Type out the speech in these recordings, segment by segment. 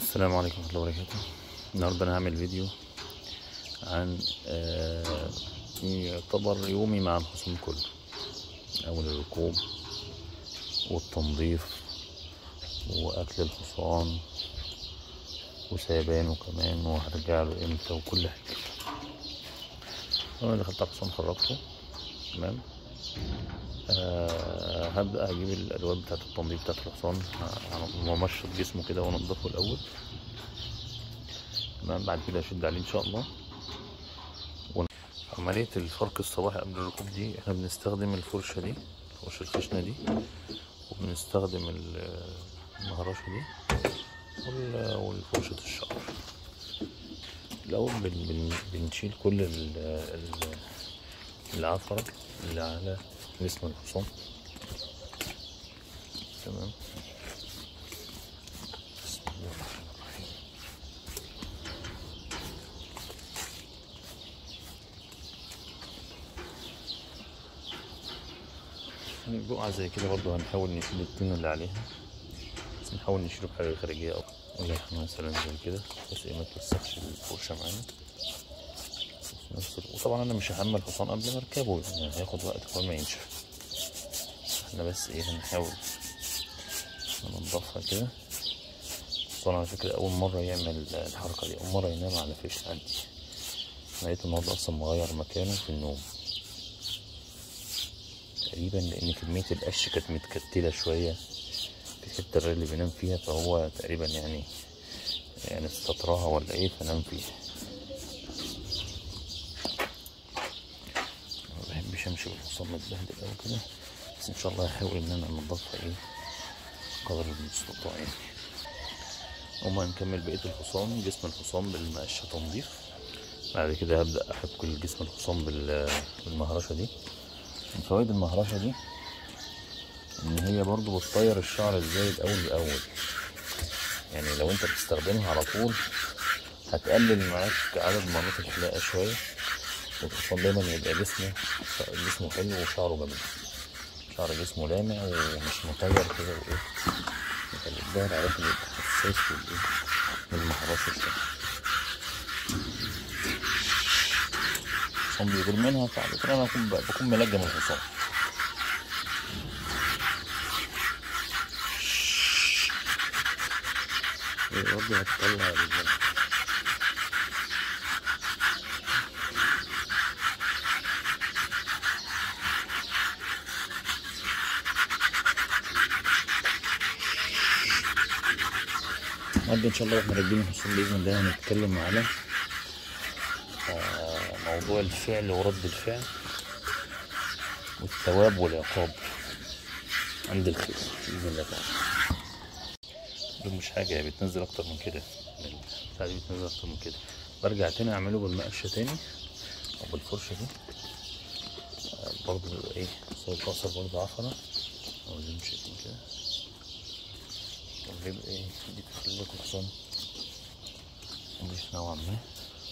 السلام عليكم ورحمة الله وبركاته النهاردة أنا هعمل فيديو عن آه، يعتبر يومي مع الحصان كله أول الركوب والتنظيف وأكل الحصان وسيبانه كمان وهرجع له امتى وكل حاجة أنا دخلت على الحصان خرجته تمام آه هبدأ هجيب الأدوات بتاعة التنظيف بتاعة الحصان وأمشط جسمه كده وأنضفه الأول تمام بعد كده أشد عليه إن شاء الله ون- عملية الفرك الصباحي قبل الركوب دي احنا بنستخدم الفرشة دي الفرشة الخشنة دي وبنستخدم ال- المهرشة دي وال- والفرشة الشعر الأول بن بن بنشيل كل ال- ال- العفرة اللي على جسم الحصان تمام بسم الله الرحمن الرحيم يعني بقعة زي كده برضو هنحاول نشيل الطين اللي عليها بس نحاول نشيله بحاجة خارجية أو ولحمة مثلا زي كده بس إيه ما توسخش الفرشة معانا في نفس الوقت وطبعا أنا مش هحمل الحصان قبل ما أركبه يعني هياخد وقت قبل ما ينشف احنا بس ايه هنحاول ننضفها كده الحصان على فكرة أول مرة يعمل الحركة دي أول مرة ينام على فيش عندي أنا لقيت النهاردة أصلا مغير مكانه في النوم تقريبا لأن كمية القش كانت متكتلة شوية في الحتة اللي بينام فيها فهو تقريبا يعني يعني استطراها ولا ايه فنام فيها ما بحبش امشي بالحصان متبهدل اوي كده بس ان شاء الله هحاول ان انا انضفها ايه قدر المستطاع يعني وما نكمل بقية الحصان جسم الحصان بالمقشة تنظيف بعد كده هبدأ أحك جسم الحصان بال- بالمهرشة دي من فوائد المهرشة دي إن هي برضو بتطير الشعر الزايد أول بأول يعني لو أنت بتستخدمها على طول هتقلل معاك عدد مرات الحلاقة شوية والحصان دايما يبقى جسمه جسمه حلو وشعره جميل شعر جسمه لامع ومش مطير كده وإيه يخلي الظهر عارف إنه يبقى حساس والإيه والمهرشة كده الحصان بيغير منها فعلى فكرة أنا بكون بكون ملجم الحصان هي برضه هتطلع ال- النهارده ان شاء الله واحنا راكبين الحصان باذن الله هنتكلم على آه، موضوع الفعل ورد الفعل والثواب والعقاب عند الخير باذن الله تعالى دول مش حاجه هي بتنزل اكتر من كده البتاعه دي بتنزل اكتر من كده برجع تاني اعمله بالمقشه تاني او بالفرشه دي آه، برضه بيبقى ايه صوت قصر برضه عفره او زي ما شايفين كده بيبقى ايه دي تخلي لكم الحصان نضيف نوعا ما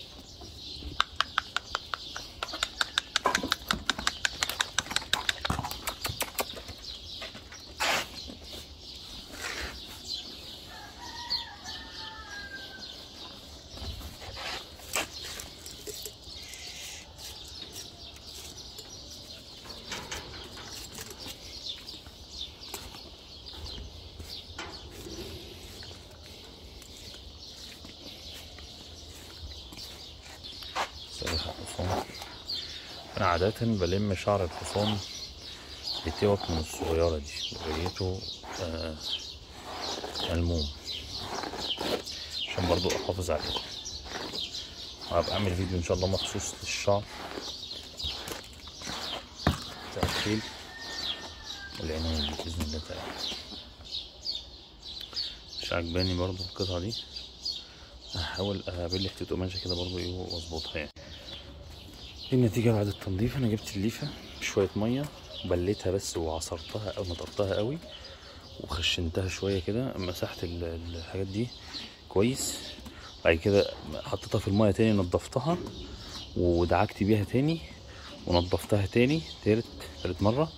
سريح الحصان انا عادة بلم شعر الحصان بتوك من الصغيرة دي بقيته آه ملموم عشان برضو احافظ عليه وهبقى اعمل فيديو ان شاء الله مخصوص للشعر بتاع الخيل والعناية دي بإذن الله تعالى مش عجباني برضو القطعة دي هحاول اقابل حتة قماشة كده برضو ايه واظبطها يعني دي النتيجة بعد التنظيف انا جبت الليفة بشوية مية بليتها بس وعصرتها او نطرتها قوي وخشنتها شوية كده مسحت ال- الحاجات دي كويس بعد كده حطيتها في المية تاني نضفتها ودعكت بيها تاني ونضفتها تاني تالت تالت مرة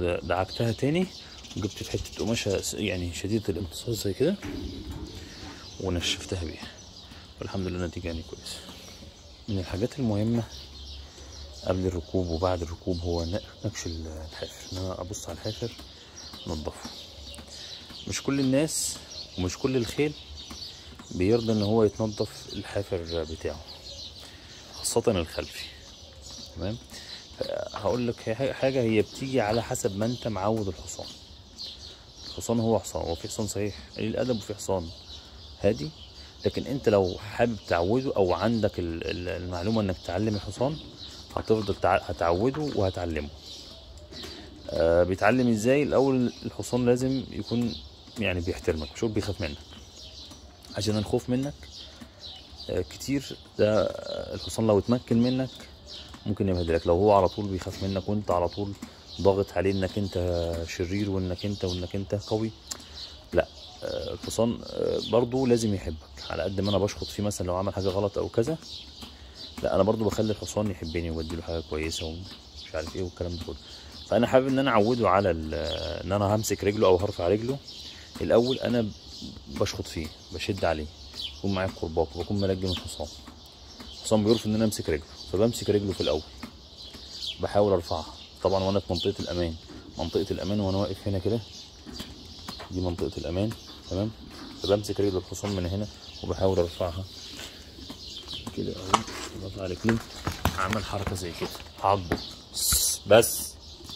ودعكتها تاني وجبت في حتة قماشة س- يعني شديدة الامتصاص زي كده ونشفتها بيها والحمد لله النتيجة يعني كويسة من الحاجات المهمة قبل الركوب وبعد الركوب هو ن- نكش الحافر ان انا ابص على الحافر انضفه مش كل الناس ومش كل الخيل بيرضى ان هو يتنضف الحافر بتاعه خاصة الخلفي تمام هقول لك هي حاجة هي بتيجي على حسب ما انت معود الحصان الحصان هو حصان هو في حصان صحيح قليل الادب وفي حصان هادي لكن انت لو حابب تعوده او عندك ال- ال- المعلومه انك تعلم الحصان هتفضل تع- هتعوده وهتعلمه آه بيتعلم ازاي الاول الحصان لازم يكون يعني بيحترمك مش هو بيخاف منك عشان الخوف منك آه كتير ده آه، الحصان لو اتمكن منك ممكن يبهدلك لو هو على طول بيخاف منك وانت على طول ضاغط عليه انك انت شرير وانك انت وانك انت قوي لا آه، الحصان آه، برضو لازم يحبك على قد ما انا بشخط فيه مثلا لو عمل حاجه غلط او كذا لا انا برضو بخلي الحصان يحبني وبديله حاجه كويسه ومش عارف ايه والكلام ده كله فانا حابب ان انا اعوده على ال- ان انا همسك رجله او هرفع رجله الاول انا بشخط فيه بشد عليه يكون معايا قرباك وبكون ملجم الحصان الحصان بيرفض ان انا امسك رجله فبمسك رجله في الاول بحاول ارفعها طبعا وانا في منطقه الامان منطقه الامان وانا واقف هنا كده دي منطقه الامان تمام فبمسك رجل الحصان من هنا وبحاول ارفعها كده اهو برفع رجلي اعمل حركه زي كده هعضه بس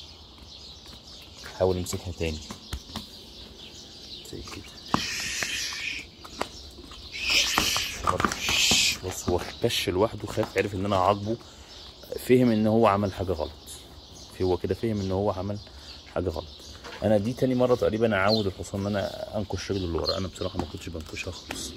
حاول امسكها تاني زي كده بص هو كش لوحده خاف عرف ان انا هعاقبه فهم ان هو عمل حاجه غلط في هو كده فهم ان هو عمل حاجه غلط انا دي تاني مره تقريبا اعود الحصان ان انا انكش رجله لورا انا بصراحه ما كنتش بنكشها خالص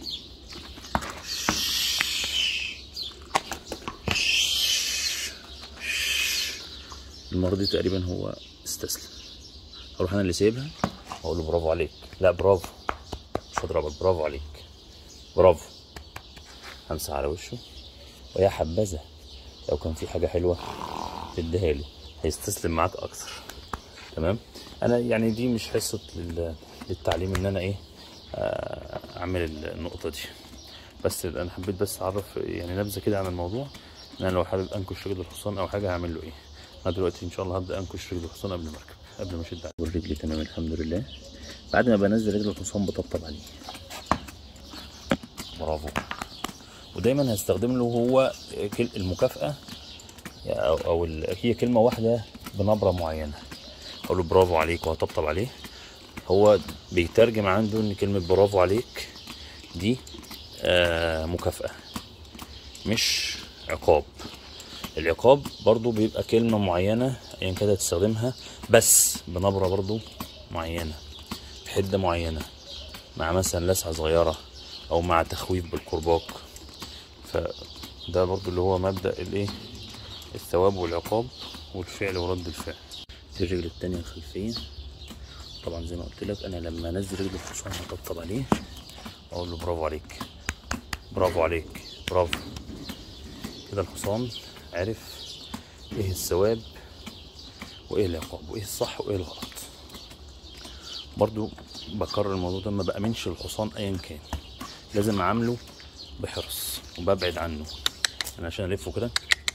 المره دي تقريبا هو استسلم اروح انا اللي سايبها اقول له برافو عليك لا برافو مش هضربك برافو عليك برافو همسح على وشه ويا حبذا لو كان في حاجه حلوه تديها له هيستسلم معاك اكتر تمام انا يعني دي مش حصه لل- للتعليم ان انا ايه آه، اعمل النقطه دي بس انا حبيت بس اعرف يعني نبذه كده عن الموضوع ان انا لو حابب انكش رجل الحصان او حاجه هعمل له ايه انا دلوقتي ان شاء الله هبدا انكش رجل الحصان قبل ما اركب قبل ما اشد عليه والرجل تمام الحمد لله بعد ما بنزل رجل الحصان بطبطب عليه برافو ودايما هستخدم له هو كل- المكافاه او او ال- هي كلمه واحده بنبره معينه اقول له برافو عليك وهطبطب عليه هو بيترجم عنده ان كلمه برافو عليك دي آه مكافاه مش عقاب العقاب برضو بيبقى كلمه معينه ايا كانت تستخدمها بس بنبره برضو معينه بحده معينه مع مثلا لسعه صغيره او مع تخويف بالكرباج فده برضو اللي هو مبدا الايه الثواب والعقاب والفعل ورد الفعل دي الرجل التانية الخلفية طبعا زي ما قلت لك انا لما انزل رجل الحصان هطبطب عليه واقول له برافو عليك برافو عليك برافو كده الحصان عرف ايه الثواب وايه العقاب وايه الصح وايه الغلط برضو بكرر الموضوع ده ما بأمنش الحصان ايا كان لازم اعامله بحرص وببعد عنه انا عشان الفه كده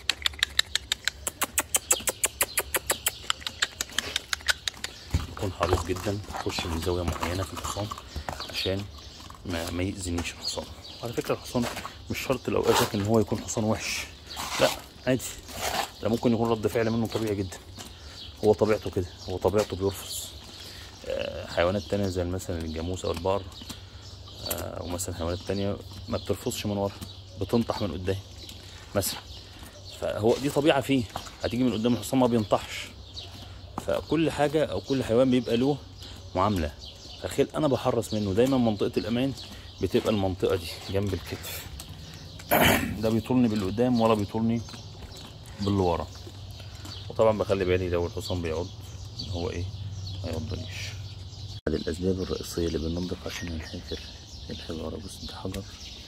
يكون حريص جدا اخش من زاويه معينه في الحصان عشان ما, ما يأذينيش الحصان على فكره الحصان مش شرط لو اذاك ان هو يكون حصان وحش لا عادي ده ممكن يكون رد فعل منه طبيعي جدا هو طبيعته كده هو طبيعته بيرفض آه، حيوانات تانية زي مثلا الجاموس او البقر آه، او مثلا حيوانات تانية ما بترفضش من ورا بتنطح من قدام مثلا فهو دي طبيعه فيه هتيجي من قدام الحصان ما بينطحش فكل حاجة أو كل حيوان بيبقى له معاملة فالخيل أنا بحرص منه دايما منطقة الأمان بتبقى المنطقة دي جنب الكتف ده بيطولني بالقدام ولا بيطولني باللي ورا وطبعا بخلي بالي لو الحصان بيعض إن هو إيه ما يعضنيش أحد الأسباب الرئيسية اللي بننضف عشان الحافر الحجارة بص ده حجر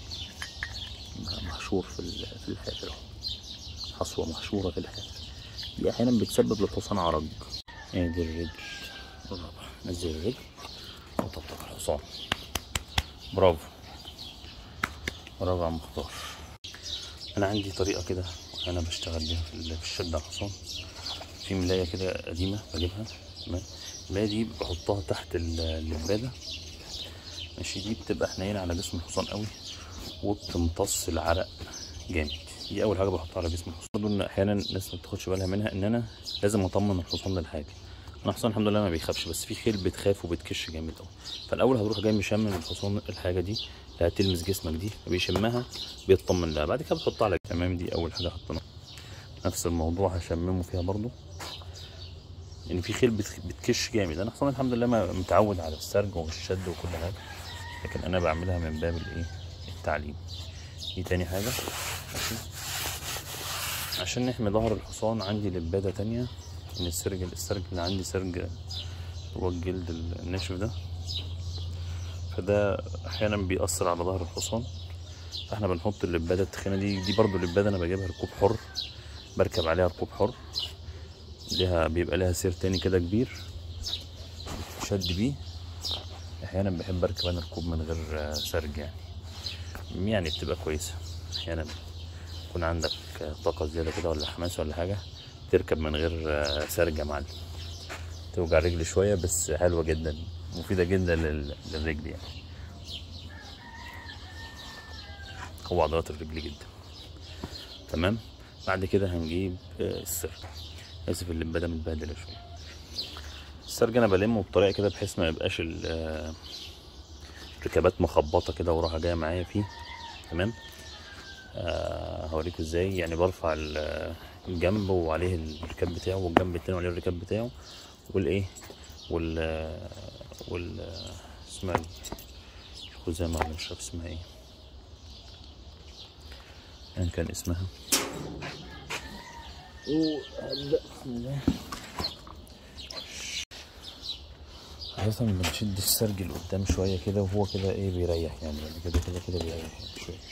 محشور في ال- في الحافر أهو حصوة محشورة في الحافر دي أحيانا بتسبب للحصان عرج ادي الرجل الرابعة نزل الرجل وطبطب على الحصان برافو رابع مختار انا عندي طريقه كده انا بشتغل بيها في ال- في الشد على الحصان في ملايه كده قديمه بجيبها تمام الملايه دي بحطها تحت ال- اللباده ماشي دي بتبقى حنينه على جسم الحصان قوي وبتمتص العرق جامد دي اول حاجه بحطها على جسم الحصان برضه ان احيانا الناس ما بتاخدش بالها منها ان انا لازم اطمن الحصان للحاجه انا حصان الحمد لله ما بيخافش بس في خيل بتخاف وبتكش جامد قوي فالاول هتروح جاي مشمم الحصان الحاجه دي اللي هتلمس جسمك دي بيشمها بيطمن لها بعد كده بتحطها على تمام دي اول حاجه حطيناها نفس الموضوع هشممه فيها برضو ان في خيل بتخ- بتكش جامد انا حصان الحمد لله ما- متعود على السرج والشد وكل حاجه لكن انا بعملها من باب الايه التعليم دي تاني حاجه ماشي عشان نحمي ظهر الحصان عندي لباده تانية من السرج السرج اللي عندي سرج هو الجلد الناشف ده فده احيانا بيأثر على ظهر الحصان فاحنا بنحط اللباده التخينه دي دي برضو لباده انا بجيبها ركوب حر بركب عليها ركوب حر ليها بيبقى لها سير تاني كده كبير شد بيه احيانا بحب اركب انا ركوب من غير آه، سرج يعني يعني بتبقى كويسه احيانا يكون عندك آه، طاقه زياده كده ولا حماس ولا حاجه تركب من غير آه، سرج يا معلم توجع رجلي شويه بس حلوه جدا مفيده جدا لل- للرجل يعني قوة عضلات الرجل جدا تمام بعد كده هنجيب آه، السرج اسف اللبادة متبهدلة شوية السرج انا بلمه بطريقة كده بحيث ما يبقاش ال- آه، ركبات مخبطة كده وراها جاية معايا فيه تمام آه هوريكم ازاي يعني برفع ال- آه، الجنب وعليه الركاب بتاعه والجنب التاني وعليه الركاب بتاعه والايه وال آه، وال آه، اسمها إيه؟ الخزامة ولا مش عارف اسمها ايه ان كان اسمها وهبدأ بسم الله عادة بنشد السرج لقدام شوية كده وهو كده ايه بيريح يعني يعني كده كده كده بيريح يعني شوية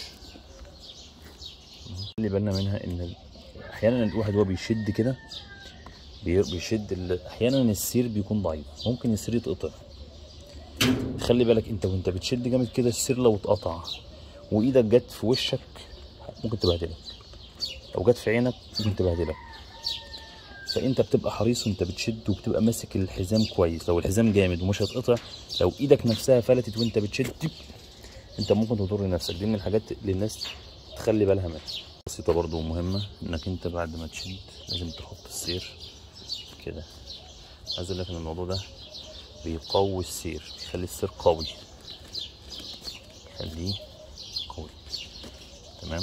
خلي بالنا منها ان ال- احيانا الواحد وهو بيشد كده بي- بيشد ال- احيانا السير بيكون ضعيف ممكن السير يتقطع خلي بالك انت وانت بتشد جامد كده السير لو اتقطع وايدك جت في وشك ممكن تبهدلك لو جت في عينك ممكن تبهدلك فانت بتبقى حريص وانت بتشد وبتبقى ماسك الحزام كويس لو الحزام جامد ومش هتقطع لو ايدك نفسها فلتت وانت بتشد انت ممكن تضر نفسك دي من الحاجات اللي الناس تخلي بالها منها بسيطة برضو مهمة انك انت بعد ما تشد لازم تحط السير كده عايز اقول لك ان الموضوع ده بيقوي السير بيخلي السير قوي يخليه قوي تمام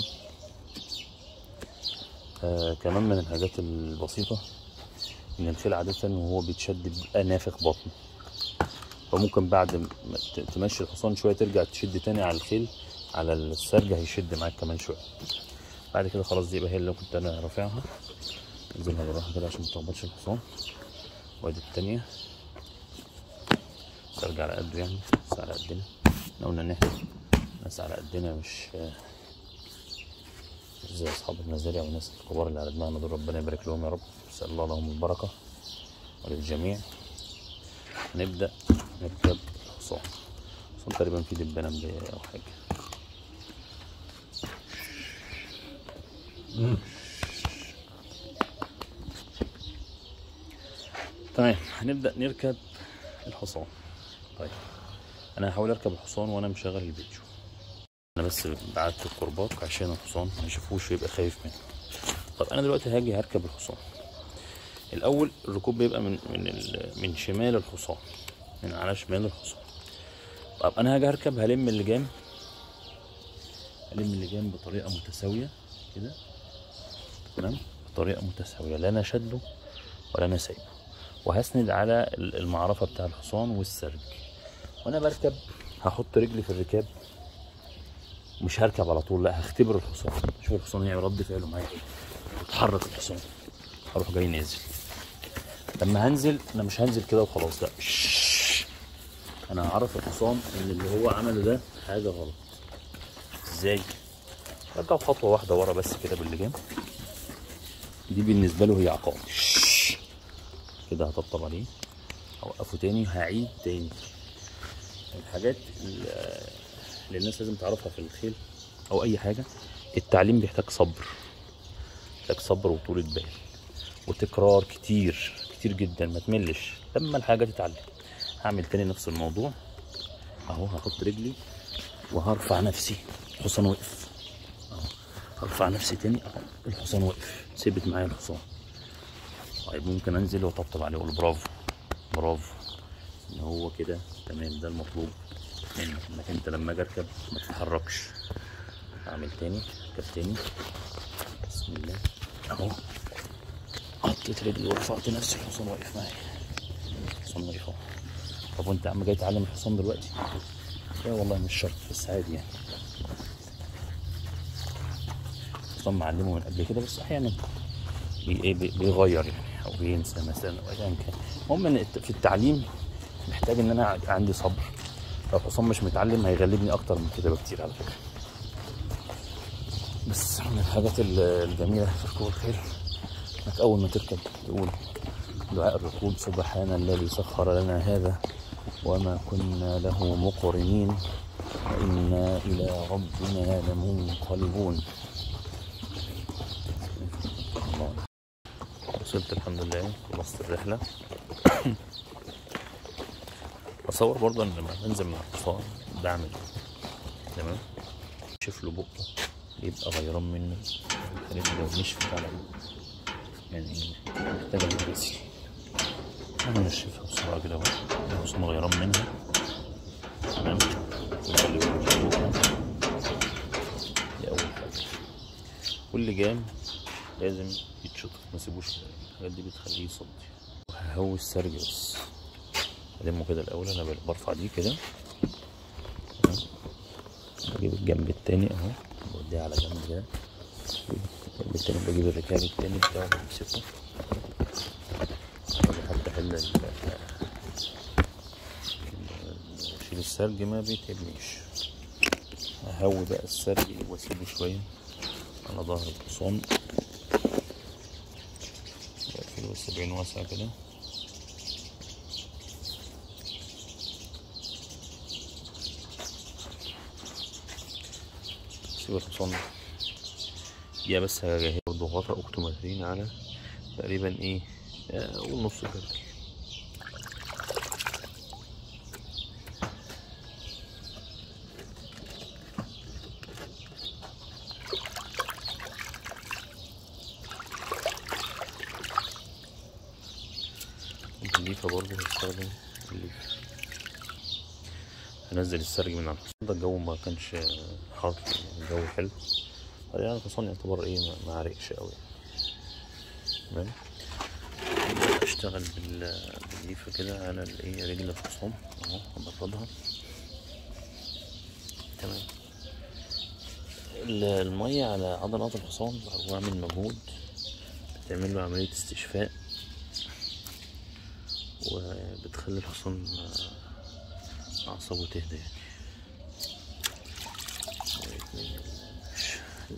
آه كمان من الحاجات البسيطة إن الخيل عادة وهو بيتشد بيبقى نافخ بطنه فممكن بعد ما ت- تمشي الحصان شوية ترجع تشد تاني على الخيل على السرج هيشد معاك كمان شوية بعد كده خلاص دي يبقى هي اللي كنت أنا رافعها انزلها بالراحة كده عشان متخبطش الحصان وادي التانية سرج على قده يعني بس على قدنا احنا قلنا ان احنا ناس على قدنا مش مش زي اصحاب المزارع والناس الكبار اللي على دماغنا دول ربنا يبارك لهم يا رب نسال الله لهم البركه وللجميع هنبدا نركب الحصان الحصان تقريبا فيه دبانه مضايقه او حاجه تمام هنبدا نركب الحصان طيب انا هحاول اركب الحصان وانا مشغل الفيديو انا بس بعت الكرباج عشان الحصان ما يشوفوش ويبقى خايف منه طب انا دلوقتي هاجي هركب الحصان الاول الركوب بيبقى من من ال- من شمال الحصان من على شمال الحصان طب انا هاجي اركب هلم اللجام هلم اللجام بطريقه متساويه كده تمام بطريقه متساويه لا انا شده ولا انا سايبه وهسند على ال- المعرفه بتاع الحصان والسرج وانا بركب هحط رجلي في الركاب مش هركب على طول لا هختبر الحصان شوف الحصان هيعمل رد فعله معايا ايه يتحرك الحصان هروح جاي نازل لما هنزل انا مش هنزل كده وخلاص لا شش. انا هعرف الحصان ان اللي هو عمله ده حاجه غلط ازاي برجع خطوه واحده ورا بس كده باللجام دي بالنسبه له هي عقاب شش. كده هطبطب عليه اوقفه تاني هعيد تاني الحاجات اللي اللي الناس لازم تعرفها في الخيل او اي حاجه التعليم بيحتاج صبر محتاج صبر وطولة بال وتكرار كتير كتير جدا ما تملش لما الحاجة تتعلم هعمل تاني نفس الموضوع اهو هحط رجلي وهرفع نفسي الحصان وقف اهو هرفع نفسي تاني اهو الحصان وقف ثبت معايا الحصان طيب ممكن انزل واطبطب عليه واقول برافو برافو ان هو كده تمام ده المطلوب منك انك انت لما اجي اركب ما تتحركش اعمل تاني اركب تاني بسم الله اهو حطيت رجلي ورفعت نفسي الحصان واقف معايا الحصان واقف اهو طب وانت يا عم جاي تعلم الحصان دلوقتي لا والله مش شرط بس عادي يعني الحصان معلمه من قبل كده بس احيانا بي إيه بي- بيغير يعني او بينسى مثلا او ايا كان المهم ان الت- في التعليم محتاج ان انا ع- عندي صبر لو الحصان مش متعلم هيغلبني اكتر من كده بكتير على فكره بس من الحاجات ال- الجميله في ركوب الخيل انك اول ما تركب تقول دعاء الركوب سبحان الذي سخر لنا هذا وما كنا له مقرنين وإنا إلى ربنا لمنقلبون الله. وصلت الحمد لله خلصت الرحلة أصور برضه إن لما بنزل من الحصان بعمل إيه. تمام شوف له بقه يبقى غيران منه الحاجات دي لو نشفت على بقه يعني محتاجة تتغسل أنا نشفها بسرعة كده أهو الحصان غيران منها تمام ونقلب البقه. دي أول حاجة كل جام لازم يتشطف ما سيبوش الحاجات دي بتخليه يصدي وههوي السرج بس ألمه كده الأول أنا برفع دي كده تمام. بجيب الجنب التاني أهو بوديها على جنب كده الجنب التاني بجيب الركاب التاني بتاعه بمسكه حتى حل ال- ال- شيل السرج ما بيتعبنيش أهوي بقى السرج وأسيبه شوية على ظهر الحصان بقفله بس بعين واسعة كده سيب الحصان يا بس هجهز برضه غطا اوكتومترين على تقريبا ايه آه، قول نص كده الليفة برضه هستخدم الليفة هنزل السرج من على الحصان ده الجو ما كانش حر الجو حلو يعني الحصان يعتبر ايه ما- ما عرقش قوي تمام اشتغل بال- بالليفة كده على الايه رجل الحصان اهو هبردها تمام ال- المية على عضلات الحصان هو عامل مجهود بتعمل له عملية استشفاء وبتخلي الحصان آه، أعصابه تهدى يعني اتنين ال-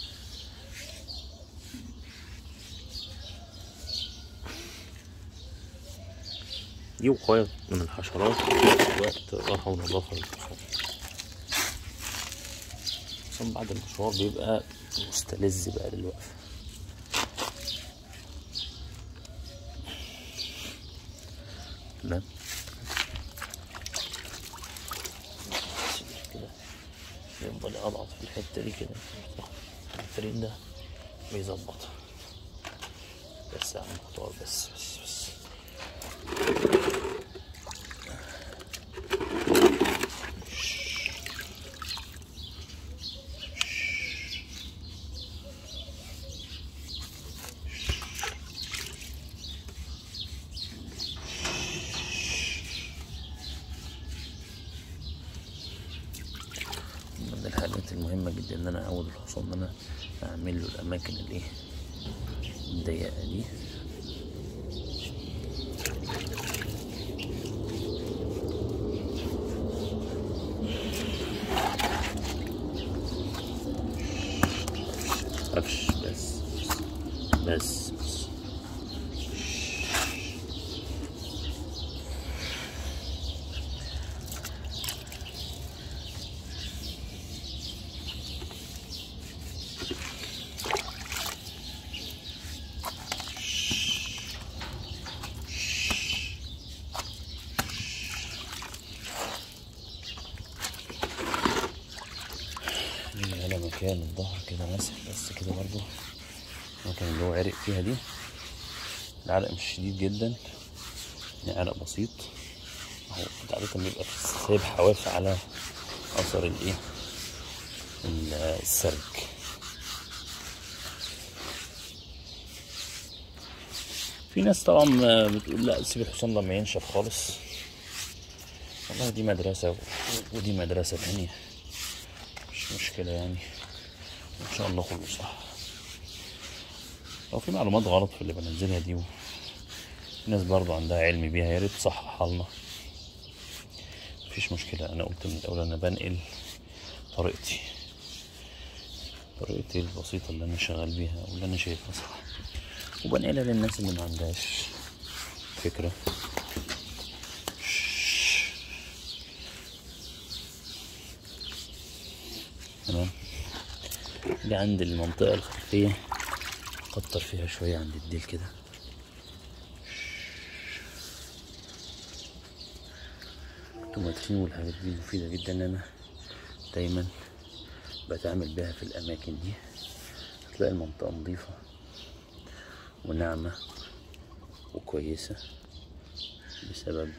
دي وقاية من الحشرات في وقت راحة ونظافة للحصان الحصان بعد المشوار بيبقى مستلذ بقى للوقفة تمام كده يفضل اضغط في الحته دي كده الفريق ده بيظبطها بس يا عم اختار بس بس بس من الحاجات المهمة جدا ان انا اعود الحصان ان انا اعمل له الاماكن الايه الضيقة دي قفش بس بس بس مكان الظهر كده ماسك بس كده برضو ممكن اللي هو عرق فيها دي العرق مش شديد جدا يعني عرق بسيط اهو عادة بيبقى سايب حواف على اثر الايه ال- السرج في ناس طبعا بتقول لا سيب الحصان لما ينشف خالص والله دي مدرسة و- ودي مدرسة تانية مش مشكلة يعني ان شاء الله كله صح لو في معلومات غلط في اللي بنزلها دي و... في ناس برضو عندها علم بيها يا ريت تصححها لنا مفيش مشكلة أنا قلت من الأول أنا بنقل طريقتي طريقتي البسيطة اللي أنا شغال بيها واللي أنا شايفها صح وبنقلها للناس اللي ما عندهاش فكرة تمام دي عند المنطقة الخلفية كتر فيها شوية عند الديل كده التوماتين والحاجات دي مفيدة جدا ان انا دايما بتعامل بيها في الاماكن دي هتلاقي المنطقة نظيفة وناعمة وكويسة بسبب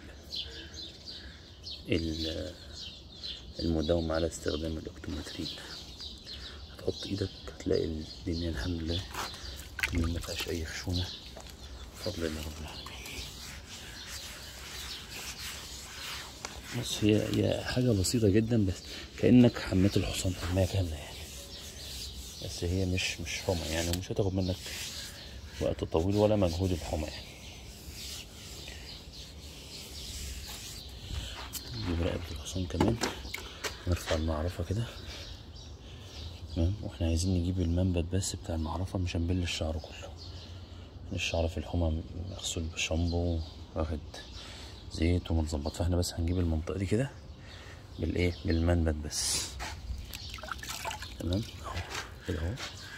ال- المداومة على استخدام الاكتومترين هتحط ايدك هتلاقي الدنيا الحمد لله الدنيا ما فيهاش اي خشونة بفضل الله رب العالمين بص هي هي حاجة بسيطة جدا بس كأنك حميت الحصان حماية كاملة يعني بس هي مش مش حمى يعني مش هتاخد منك وقت طويل ولا مجهود الحمى يعني نجيب رقبة الحصان كمان نرفع المعرفة كده تمام واحنا عايزين نجيب المنبت بس بتاع المعرفة مش هنبل الشعر كله الشعر في الحمى مغسول بشامبو واخد زيت ومتظبط فاحنا بس هنجيب المنطقة دي كده بالايه بالمنبت بس تمام اهو كده اهو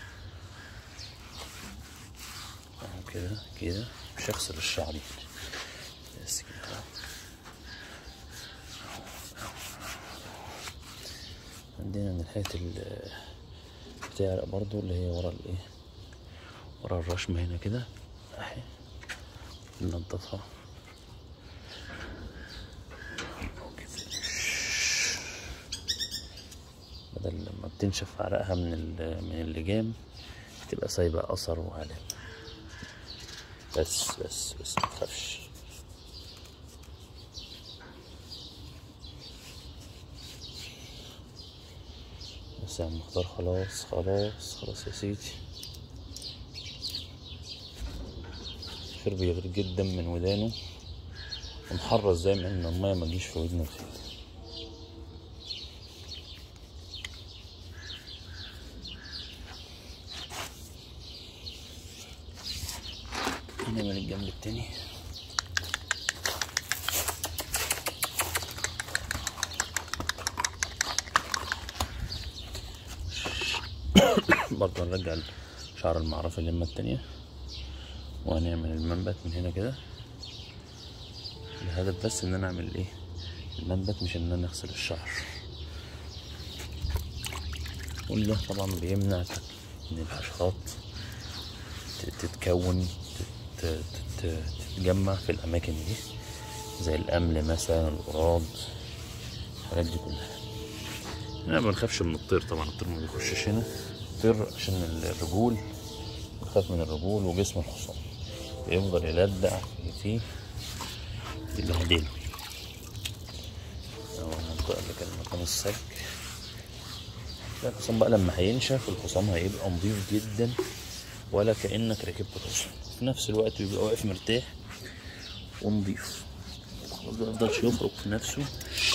اهو كده كده مش هغسل الشعر يعني بس كده اهو عندنا من ناحية ال بتعرق برضو اللي هي ورا الايه ورا الرشمة هنا كده اهي ننضفها أهو كده. بدل لما بتنشف عرقها من ال- من اللجام بتبقى سايبة أثر وعلم بس بس بس متخافش بس يا عم مختار خلاص خلاص خلاص يا سيدي خير بيغرق جدا من ودانه ونحرص دايما ان المية ما تجيش في ودنه كتير نعمل الجنب التاني برضه هنرجع شعر المعرفة اللمة التانية وهنعمل المنبت من هنا كده الهدف بس ان انا اعمل ايه المنبت مش ان انا اغسل الشعر وده طبعا بيمنع ان الحشرات ت- تتكون تت- تت- تتجمع في الاماكن دي زي الامل مثلا القراض الحاجات دي كلها انا ما بنخافش من الطير طبعا الطير ما بيخشش هنا الطير عشان الرجول بخاف من الرجول وجسم الحصان بيفضل يلدع فيه يبهدله اهو المنطقة اللي كان مكان السلك لا، الحصان بقى لما هينشف الحصان هيبقى نضيف جدا ولا كأنك ركبت حصان في نفس الوقت بيبقى واقف مرتاح ونضيف خلاص ما يفضلش يفرك في نفسه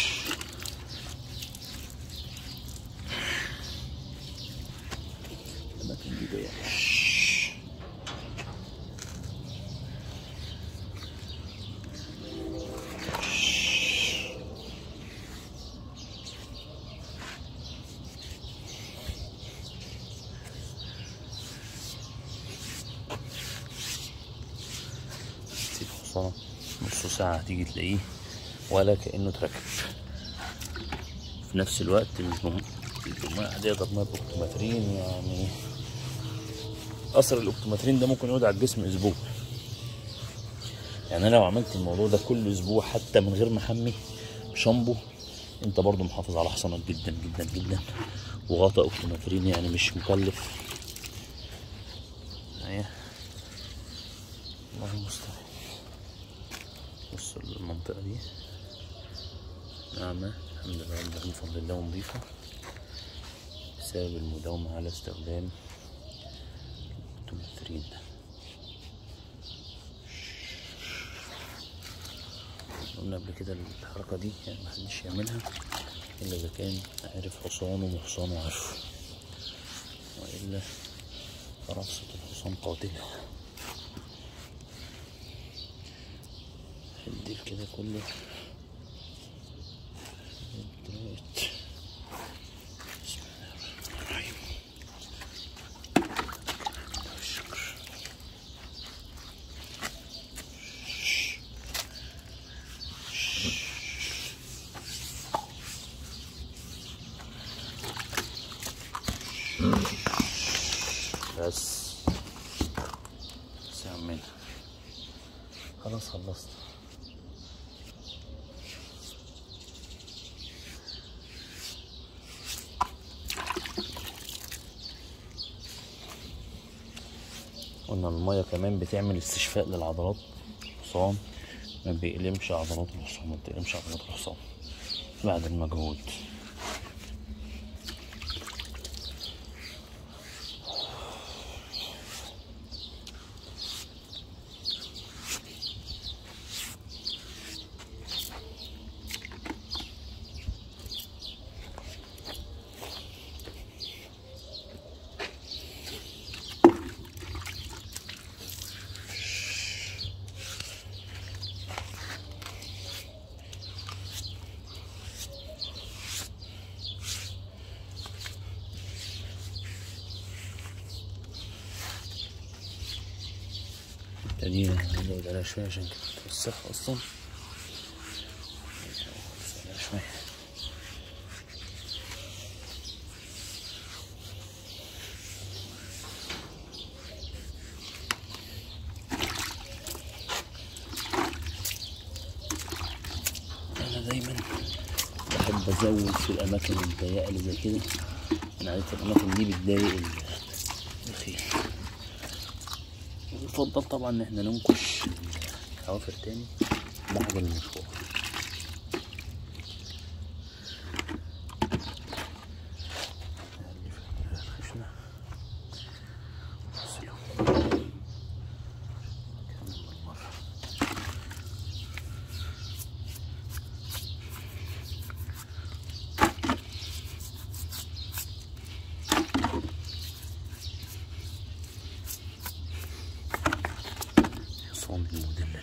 الأماكن دي ضيقة تسيب حصان نص ساعة هتيجي تلاقيه ولا كأنه اتركب في نفس الوقت مش مم... دي ضربات اوكتومترين يعني اثر الاوكتومترين ده ممكن يقعد على الجسم اسبوع يعني انا لو عملت الموضوع ده كل اسبوع حتى من غير محمي شامبو انت برضو محافظ على حصانك جدا جدا جدا وغطاء اوكتومترين يعني مش مكلف اهي الله المستعان بص المنطقة دي ناعمة الحمد لله رب العالمين بفضل الله ونظيفة بسبب المداومة على استخدام الأوتوماترين قلنا قبل كده الحركة دي يعني محدش يعملها إلا إذا كان عارف حصانه وحصانه عارفه وإلا فرصة الحصان قاتلة الديل كده كله الدرايت بسم الله الرحمن الرحيم الشكر بس بس يا عمنا خلاص خلصت قلنا المية كمان بتعمل استشفاء للعضلات الحصان ما بيقلمش عضلات الحصان ما بتقلمش عضلات الحصان بعد المجهود تقريبا هنزود عليها شوية عشان تتوسخ أصلا نزود عليها شوية أنا دايما بحب أزود في الأماكن الضيقة اللي زي كده أنا عارف الأماكن دي بتضايق ال- الخيل يفضل طبعا ان احنا ننقش الحوافر تاني بعد المشوار نألف الخشنة نغسله. كمان بالمرة. حصان المدلل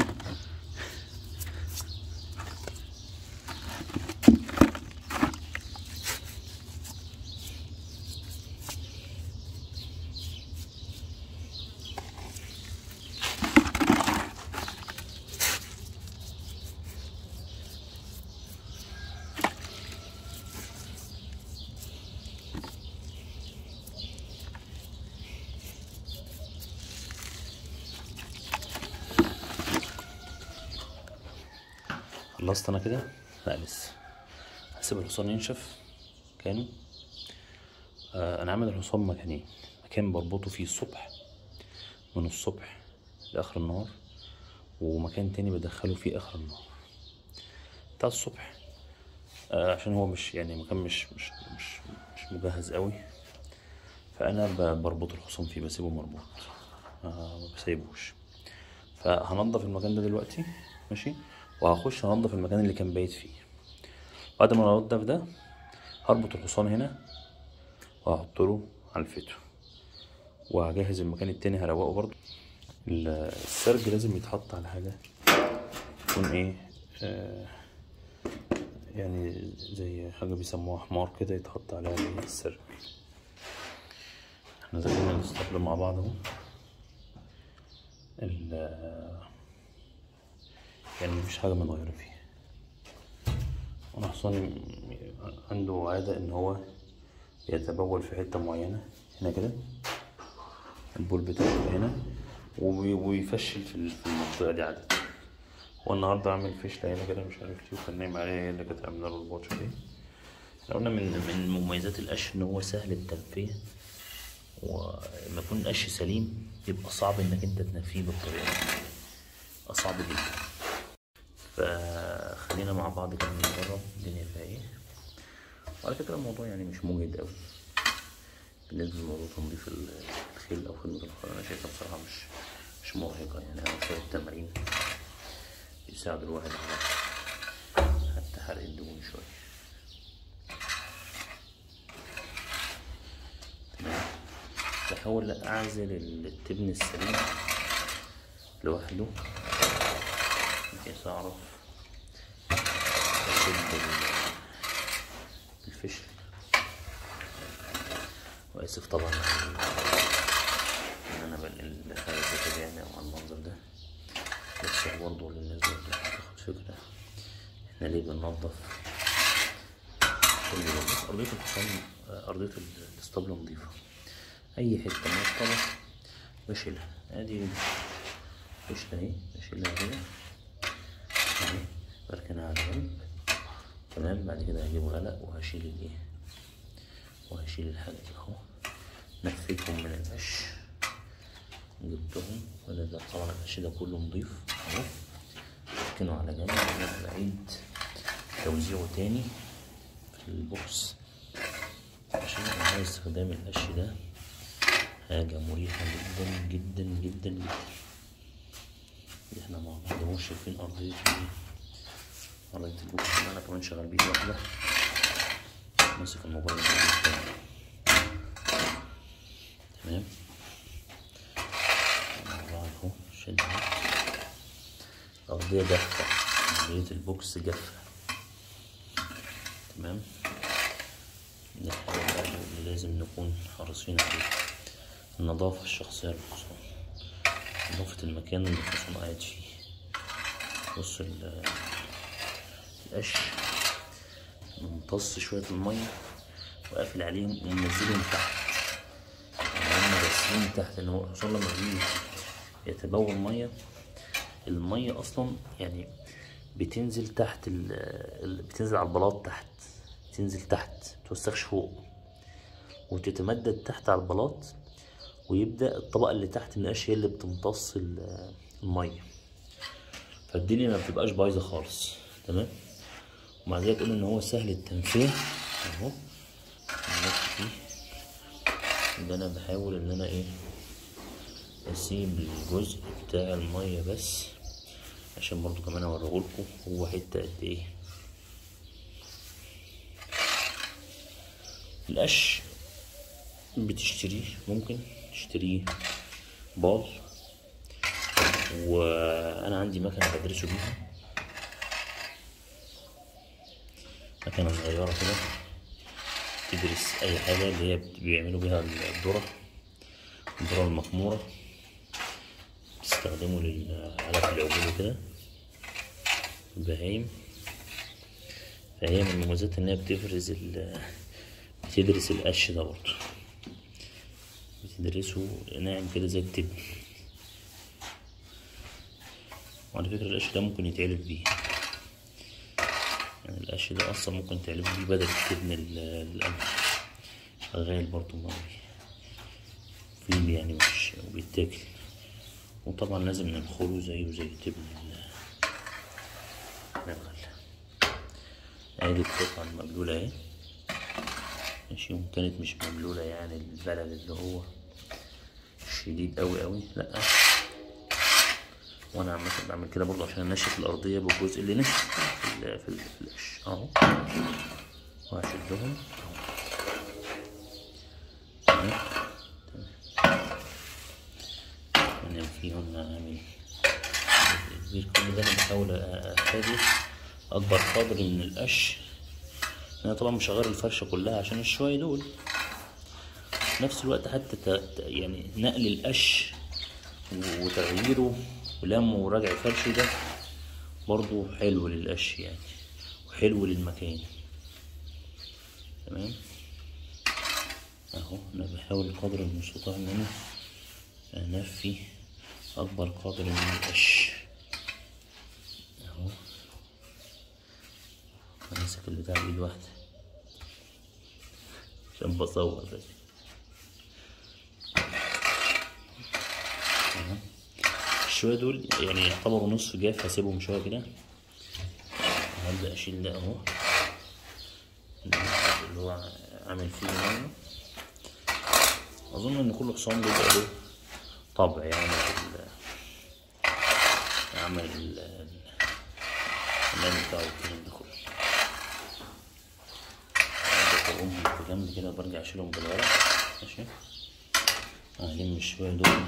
خلصت انا كده لا لسه هسيب الحصان ينشف مكانه آه انا عامل الحصان مكانين مكان بربطه فيه الصبح من الصبح لاخر النهار ومكان تاني بدخله فيه اخر النهار بتاع الصبح آه عشان هو مش يعني مكان مش مش مش, مش مجهز قوي فانا ب- بربط الحصان فيه بسيبه مربوط آه ما بسيبوش فهنضف المكان ده دلوقتي ماشي وهخش انضف المكان اللي كان بايت فيه بعد ما انضف ده هربط الحصان هنا وهحط له علفته وهجهز المكان التاني هروقه برضو ال- السرج لازم يتحط على حاجة تكون ايه آه يعني زي حاجة بيسموها حمار كده يتحط عليها السرج احنا زي ما نستقبل مع بعض اهو ال- يعني مفيش حاجة متغيرة فيه أنا حصان عنده عادة إن هو يتبول في حتة معينة هنا كده البول بتاعه هنا وبي- ويفشل في ال- في المنطقة دي عادة والنهاردة عامل فشلة هنا كده مش عارف ليه وكان نايم عليها هي اللي كانت عاملة له البوتشة دي احنا قلنا من من مميزات القش ان هو سهل التنفيذ ولما يكون القش سليم يبقى صعب انك انت تنفيه بالطريقة دي يبقى صعب جدا فخلينا مع بعض كده نجرب الدنيا فيها ايه وعلى فكرة الموضوع يعني مش مجهد أوي بالنسبة لموضوع تنظيف ال- الخيل أو خدمة الخيل أنا شايفها بصراحة مش مش مرهقة يعني أنا شوية تمارين يساعد الواحد على حتى حرق الدهون شوية تمام بحاول أعزل التبن السليم لوحده بحيث أعرف أشد ال- الفشل وآسف طبعا على إن أنا بنقل حاجة زي كده يعني أو على المنظر ده بس هو برضه للناس برضه تاخد فكرة إحنا ليه بننضف كل يوم بس أرضية الحصان أرضية الاسطبل نظيفة أي حتة معطلة بشيلها أدي بشيلها أهي بشيلها كده أهي بركنها على جنب تمام بعد كده هجيب غلق وهشيل الايه وهشيل الحاجة دي اهو نفيتهم من القش جبتهم وده ده طبعا القش ده كله نضيف اهو اركنه على جنب وأنا بعيد توزيعه تاني في البوكس عشان انا عايز استخدام القش ده حاجة مريحة جدا جدا جدا جدا احنا مع بعض مش شايفين ارضية ايه ارضية البوكس اللي انا كمان شغال بيه واحدة ماسك الموبايل ده بالتاني. تمام مع بعض اهو شد أرضية جافة أرضية البوكس جافة تمام دي الحاجة برضه اللي لازم نكون حريصين عليها النظافة الشخصية للحصان نظافة المكان اللي الحصان قاعد فيه بص ال- القش ممتص شوية المية وقافل عليهم ومنزلهم تحت يعني هم راسين تحت ان هو الحصان لما بيجي يتبول مية المية اصلا يعني بتنزل تحت ال ال- بتنزل على البلاط تحت بتنزل تحت متوسخش فوق وتتمدد تحت على البلاط ويبدأ الطبقة اللي تحت من القش هي اللي بتمتص ال- المية فالدنيا ما بتبقاش بايظة خالص تمام ومع ذلك قلنا ان هو سهل التنفيذ اهو النص فيه ده انا بحاول ان انا ايه اسيب الجزء بتاع المية بس عشان برضو كمان اوريهولكوا هو حتة قد ايه القش بتشتريه ممكن تشتريه بال وانا عندي مكنه بدرسه بيها مكنه صغيره كده تدرس اي حاجه اللي هي بت- بيعملوا بيها الذره الذره المخموره تستخدمه للعلف العجول وكده البهايم فهي من مميزاتها انها بتفرز ال بتدرس القش ده برضه بتدرسه ناعم كده زي التبن وعلى فكرة القش ده ممكن يتعلف بيه يعني القش ده أصلا ممكن تعلف بيه بدل التبن ال- القمح شغال برضه ما فيه يعني مش وبيتاكل وطبعا لازم ننخله زيه زي تبن ال- النخل ادي القطعة المبلولة اهي ماشي وإن كانت مش مبلولة يعني البلل اللي هو شديد أوي أوي لأ وأنا عامة بعمل كده برضه عشان أنشف الأرضية بالجزء اللي نشف في ال- في ال- في القش أهو وهشدهم أهو تمام تمام أنا فيهم أعمل كبير كل ده أنا بحاول أحتاجه أكبر قدر من القش أنا طبعا مش هغير الفرشة كلها عشان الشوية دول في نفس الوقت حتى ت- ت- يعني نقل القش و- وتغييره ولمه وراجع فرشه ده برضو حلو للقش يعني وحلو للمكان تمام احاول قدر المستطاع ان انا انفي اكبر قدر من القش اهو ماسك البتاع بايد واحدة عشان بصور بس أهو. الشوية دول يعني يعتبروا نصف جاف هسيبهم شوية كده هبدأ أشيل ده أهو اللي هو عامل فيه مية أظن إن كل حصان بيبقى له طبع يعني في ال- عمل ال- النام بتاعه والكلام ده كله بقوم في جنب كده برجع أشيلهم بالورق ماشي ألم شوية دول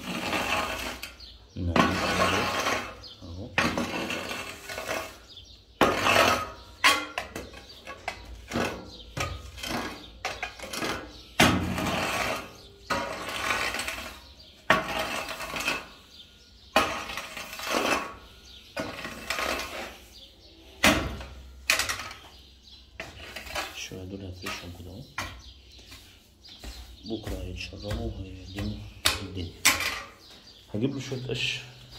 نعمل كده أهو شوية دول هفرشهم كده اهو بكرة هيتشربوا وهيقدموا الدنيا هجيب له شوية قش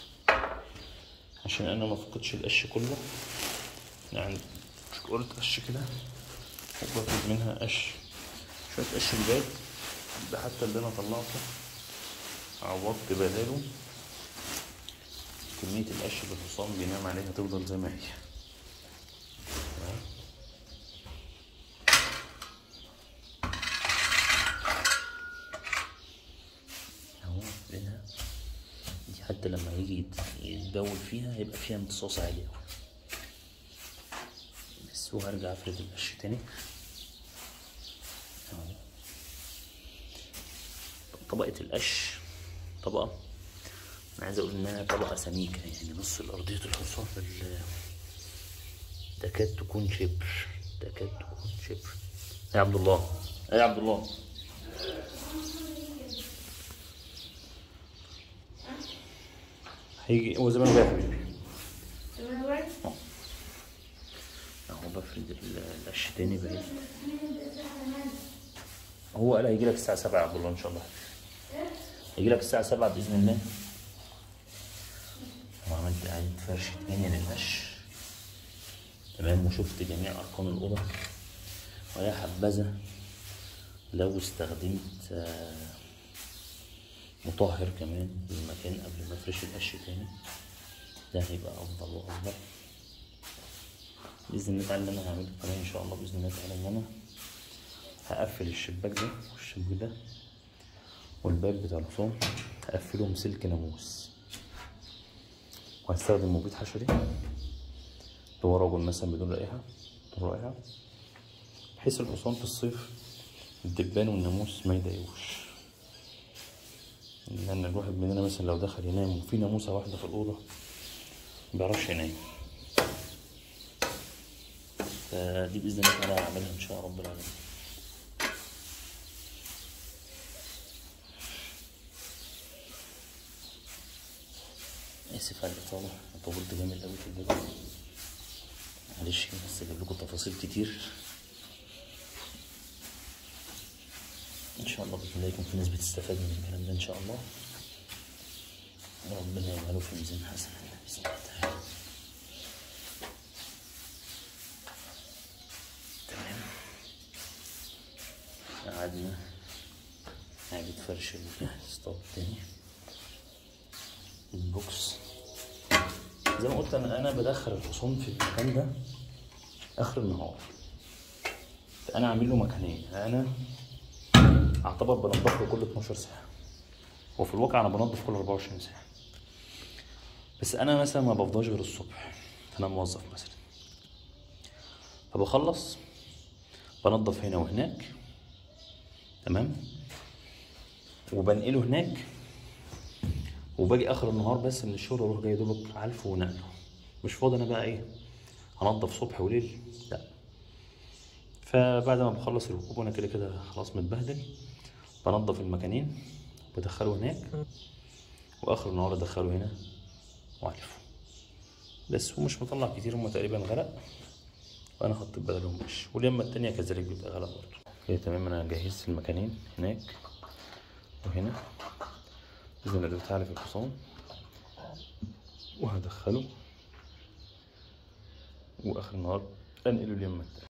عشان انا ما فقدش القش كله يعني شكورة قش كده وباخد منها قش شوية قش جداد ده حتى اللي انا طلعته عوضت بداله كمية القش اللي الحصان بينام عليها تفضل زي ما هي تمام؟ اهو بينها دي حتى لما يجي يت- يتبول فيها هيبقى فيها امتصاص عالي اوي بس وهرجع افرد القش تاني اهو طبقة القش طبقة انا عايز اقول انها طبقة سميكة يعني نص الارضية الحصان ال- تكاد تكون شبر تكاد تكون شبر يا عبد الله يا عبد الله هيجي هو زمان جاي يا حبيبي اهو بفرد ال- القش تاني بعيد هو قال هيجي لك الساعة 7 يا عبد الله ان شاء الله هيجي لك الساعة 7 بإذن الله وعملت إعادة فرش تاني للقش تمام وشفت جميع أرقام الأوضة ويا حبذا لو استخدمت آه، مطهر كمان للمكان قبل ما افرش القش تاني ده هيبقى افضل وافضل باذن الله تعالى اللي انا هعمله كمان ان شاء الله باذن الله تعالى ان انا هقفل الشباك ده والشباك ده والباب بتاع الحصان هقفلهم سلك ناموس وهستخدم مبيد حشري اللي هو رجل مثلا بدون رائحة بدون رائحة بحيث الحصان في الصيف الدبان والناموس ما يضايقوش لأن الواحد مننا مثلا لو دخل ينام وفي ناموسة واحدة في الأوضة مبيعرفش ينام فدي بإذن الله تعالى هعملها إن شاء رب العالمين آسف على الإطالة أنا طولت جامد أوي في الفيديو معلش بس أجيب لكم تفاصيل كتير ان شاء الله باذن الله يكون في ناس بتستفاد من الكلام ده ان شاء الله ربنا يجعله في ميزان حسنات باذن الله تعالى تمام قعدنا إعادة فرش الستوب تاني البوكس زي ما قلت انا انا بدخل الحصان في المكان ده اخر النهار فانا عامل له مكانين انا اعتبر بنضف له كل 12 ساعه وفي الواقع انا بنضف كل 24 ساعه بس انا مثلا ما بفضاش غير الصبح انا موظف مثلا فبخلص بنضف هنا وهناك تمام وبنقله هناك وباجي اخر النهار بس من الشغل اروح جاي دوبك علفه ونقله مش فاضي انا بقى ايه هنضف صبح وليل لا فبعد ما بخلص الركوب وانا كده كده خلاص متبهدل بنضف المكانين بدخله هناك واخر النهار ادخله هنا واعلفه بس ومش مطلع كتير هما تقريبا غرق وانا حطيت بدلهم قش واليمة التانية كذلك بيبقى غرق برضه كده تمام انا جهزت المكانين هناك وهنا إذا الريت عالي في الحصان وهدخله وآخر النهار أنقله اليمة التانية